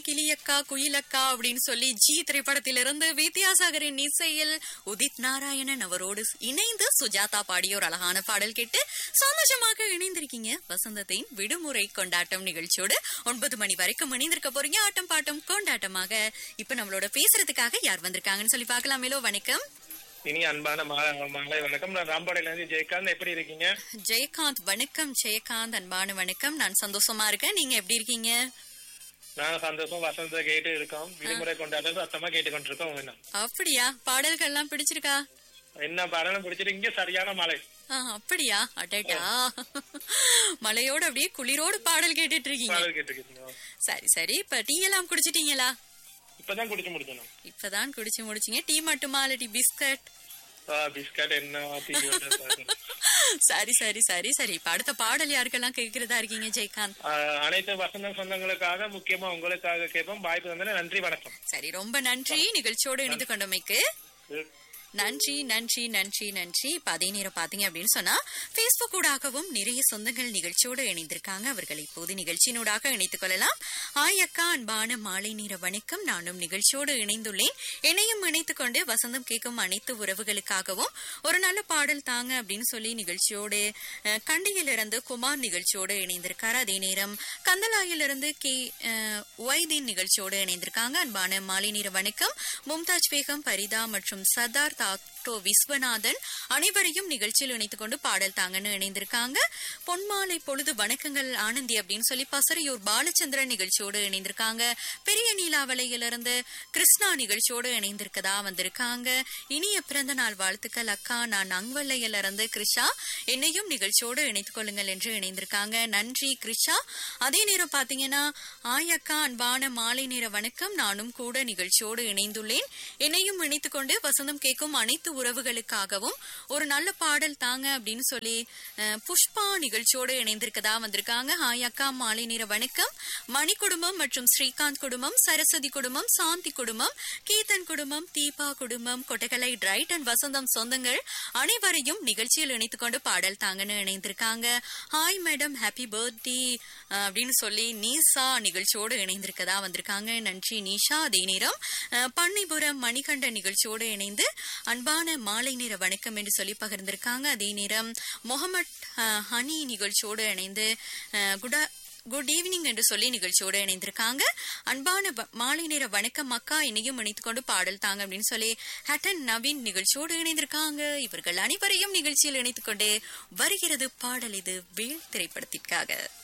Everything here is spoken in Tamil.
கிளியக்கா குயிலக்கா அப்படின்னு சொல்லி ஜி திரைப்படத்திலிருந்து வித்யாசாகரின் இசையில் உதித் நாராயணன் அவரோடு இணைந்து சுஜாதா பாடிய ஒரு அழகான பாடல் கேட்டு சந்தோஷமாக இணைந்திருக்கீங்க வசந்தத்தின் விடுமுறை கொண்டாட்டம் நிகழ்ச்சியோடு ஒன்பது மணி வரைக்கும் இணைந்திருக்க போறீங்க ஆட்டம் பாட்டம் கொண்டாட்டமாக இப்ப நம்மளோட பேசுறதுக்காக யார் வந்திருக்காங்கன்னு சொல்லி பார்க்கலாம் மேலோ வணக்கம் இனி அன்பான மாலை மாலை வணக்கம் நான் ராம்பாடையில இருந்து ஜெயகாந்த் எப்படி இருக்கீங்க ஜெயகாந்த் வணக்கம் ஜெயகாந்த் அன்பான வணக்கம் நான் சந்தோஷமா இருக்கேன் நீங்க எப்படி இருக்கீங்க நாங்க சந்தோஷம் வசந்த கேட்டு இருக்கோம் விடுமுறை கொண்டாட்டம் சத்தமா கேட்டு கொண்டிருக்கோம் என்ன அப்படியா பாடல்கள்லாம் பிடிச்சிருக்கா என்ன பாடலும் பிடிச்சிட்டு இங்க சரியான மழை ஆ, அப்படியா அடடா மலையோட அப்படியே குளிரோடு பாடல் கேட்டுட்டு இருக்கீங்க பாடல் கேட்டு இருக்கீங்க சரி சரி இப்ப டீ எல்லாம் குடிச்சிட்டீங்களா இப்பதான் குடிச்சு முடிக்கணும் இப்பதான் குடிச்சு முடிச்சீங்க டீ மட்டுமா இல்ல டீ பிஸ்கட் பிஸ்கட் என்ன டீ சரி சரி சரி சரி இப்ப அடுத்த பாடல் யாருக்கெல்லாம் கேக்குறதா இருக்கீங்க ஜெயகாந்த் அனைத்து வசந்த சொந்தங்களுக்காக முக்கியமா உங்களுக்காக கேட்போம் வாய்ப்பு வந்தன நன்றி வணக்கம் சரி ரொம்ப நன்றி நிகழ்ச்சியோடு இணைந்து கொண்டமைக்கு நன்றி நன்றி நன்றி நன்றி இப்ப அதே நேரம் பாத்தீங்க அப்படின்னு சொன்னா பேஸ்புக் ஊடாகவும் நிறைய சொந்தங்கள் நிகழ்ச்சியோடு இணைந்திருக்காங்க அவர்களை இப்போது நிகழ்ச்சியினூடாக இணைத்துக் கொள்ளலாம் ஆய் அக்கா அன்பான மாலை நேர வணக்கம் நானும் நிகழ்ச்சியோடு இணைந்துள்ளேன் என்னையும் இணைத்துக் கொண்டு வசந்தம் கேட்கும் அனைத்து உறவுகளுக்காகவும் ஒரு நல்ல பாடல் தாங்க அப்படின்னு சொல்லி நிகழ்ச்சியோடு அஹ், கண்டியிலிருந்து குமார் நிகழ்ச்சியோடு இணைந்திருக்காரு அதே நேரம் கந்தலாயிலிருந்து கே அஹ், ஒய்தீன் நிகழ்ச்சியோடு இணைந்திருக்காங்க அன்பான மாலை நேர வணக்கம் மும்தாஜ் பேகம் பரிதா மற்றும் சர்தார் தாக்டோ விஸ்வநாதன் அனைவரையும் நிகழ்ச்சியில் இணைத்துக் கொண்டு பாடல் தாங்கன்னு இணைந்திருக்காங்க பொன்மாலை பொழுது வணக்கங்கள் ஆனந்தி அப்படின்னு சொல்லி பசரையூர் பாலச்சந்திரன் நிகழ்ச்சியோடு இணைந்திருக்காங்க பெரிய நீலாவளையிலிருந்து கிருஷ்ணா நிகழ்ச்சியோடு இணைந்திருக்கதா வந்திருக்காங்க இனிய பிறந்த நாள் வாழ்த்துக்கள் அக்கா நான் அங்வல்லையில இருந்து கிருஷா என்னையும் நிகழ்ச்சியோடு இணைத்துக் கொள்ளுங்கள் என்று இணைந்திருக்காங்க நன்றி கிருஷா அதே நேரம் பாத்தீங்கன்னா ஆய் அக்கா அன்பான மாலை நேர வணக்கம் நானும் கூட நிகழ்ச்சியோடு இணைந்துள்ளேன் என்னையும் இணைத்துக் கொண்டு வசந்தம் கேட்கும் அனைத்து உறவுகளுக்காகவும் ஒரு நல்ல பாடல் தாங்க அப்படின்னு சொல்லி அஹ், புஷ்பா நிகழ்ச்சியோடு இணைந்திருக்கதா வந்திருக்காங்க ஹாய் அக்கா மாலை நேர வணக்கம் மணி குடும்பம் மற்றும் ஸ்ரீகாந்த் குடும்பம் சரஸ்வதி குடும்பம் சாந்தி குடும்பம் கீதன் குடும்பம் தீபா குடும்பம் கொட்டகலை டிரைட் அண்ட் வசந்தம் சொந்தங்கள் அனைவரையும் நிகழ்ச்சியில் இணைத்துக் கொண்டு பாடல் தாங்கன்னு இணைந்திருக்காங்க ஹாய் மேடம் ஹாப்பி பர்த்டே அப்படின்னு சொல்லி நீசா நிகழ்ச்சியோடு இணைந்திருக்கதா வந்திருக்காங்க நன்றி நீஷா அதே நேரம் அஹ், பண்ணைபுரம் மணிகண்ட நிகழ்ச்சியோடு இணைந்து அன்பான மாலை நேர வணக்கம் என்று சொல்லி பகிர்ந்திருக்காங்க அதே நேரம் முகமட் அஹ், ஹனி நிகழ்ச்சியோடு இணைந்து அஹ், குடா குட் ஈவினிங் என்று சொல்லி நிகழ்ச்சியோடு இணைந்திருக்காங்க அன்பான வ- மாலை நேர வணக்கம் அக்கா என்னையும் இணைத்துக் கொண்டு பாடல் தாங்க அப்படின்னு சொல்லி ஹட்டன் நவீன் நிகழ்ச்சியோடு இணைந்திருக்காங்க இவர்கள் அனைவரையும் நிகழ்ச்சியில் இணைத்துக் கொண்டு வருகிறது பாடல் இது வேல் திரைப்படத்திற்காக